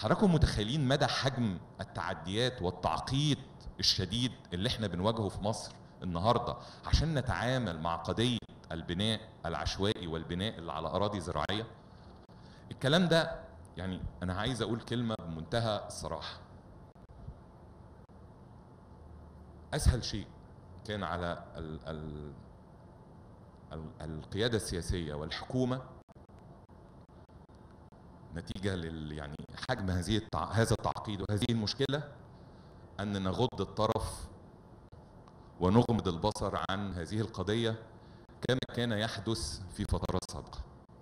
حضراتكم متخيلين مدى حجم التعديات والتعقيد الشديد اللي احنا بنواجهه في مصر النهارده عشان نتعامل مع قضيه البناء العشوائي والبناء اللي على اراضي زراعيه الكلام ده يعني انا عايز اقول كلمه بمنتهى الصراحه اسهل شيء كان على ال ال ال القياده السياسيه والحكومه نتيجه لل يعني حجم هذه التع... هذا التعقيد وهذه المشكله ان نغض الطرف ونغمض البصر عن هذه القضيه كما كان يحدث في فترات سابقه.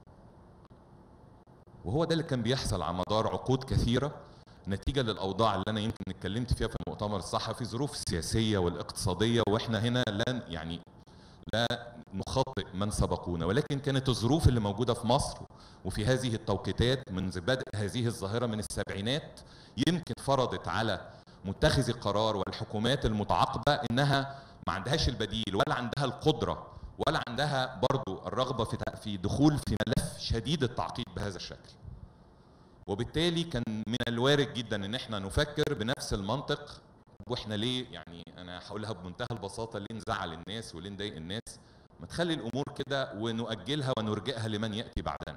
وهو ده اللي كان بيحصل على مدار عقود كثيره نتيجه للاوضاع اللي انا يمكن اتكلمت فيها في المؤتمر الصحفي الظروف السياسيه والاقتصاديه واحنا هنا لن يعني لا نخطئ من سبقونا ولكن كانت الظروف اللي موجوده في مصر وفي هذه التوقيتات منذ بدء هذه الظاهره من السبعينات يمكن فرضت على متخذي القرار والحكومات المتعاقبه انها ما عندهاش البديل ولا عندها القدره ولا عندها برضو الرغبه في في دخول في ملف شديد التعقيد بهذا الشكل. وبالتالي كان من الوارد جدا ان احنا نفكر بنفس المنطق واحنا ليه يعني انا هقولها بمنتهى البساطه ليه نزعل الناس وليه نضايق الناس ما تخلي الامور كده ونؤجلها ونرجئها لمن ياتي بعدنا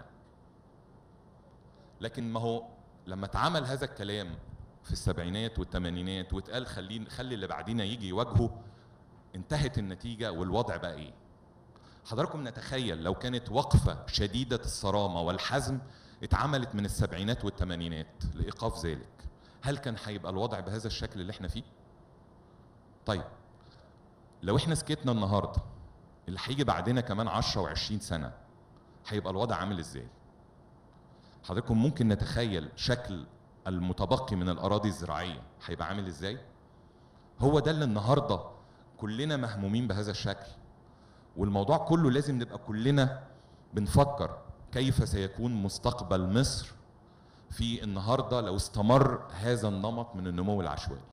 لكن ما هو لما اتعمل هذا الكلام في السبعينات والثمانينات واتقال خلين خلي اللي بعدينا يجي يواجهه انتهت النتيجه والوضع بقى ايه حضراتكم نتخيل لو كانت وقفه شديده الصرامه والحزم اتعملت من السبعينات والثمانينات لايقاف ذلك هل كان هيبقى الوضع بهذا الشكل اللي احنا فيه طيب لو احنا سكتنا النهارده اللي هيجي بعدنا كمان 10 و20 سنه هيبقى الوضع عامل ازاي حضراتكم ممكن نتخيل شكل المتبقي من الاراضي الزراعيه هيبقى عامل ازاي هو ده اللي النهارده كلنا مهمومين بهذا الشكل والموضوع كله لازم نبقى كلنا بنفكر كيف سيكون مستقبل مصر في النهارده لو استمر هذا النمط من النمو العشوائي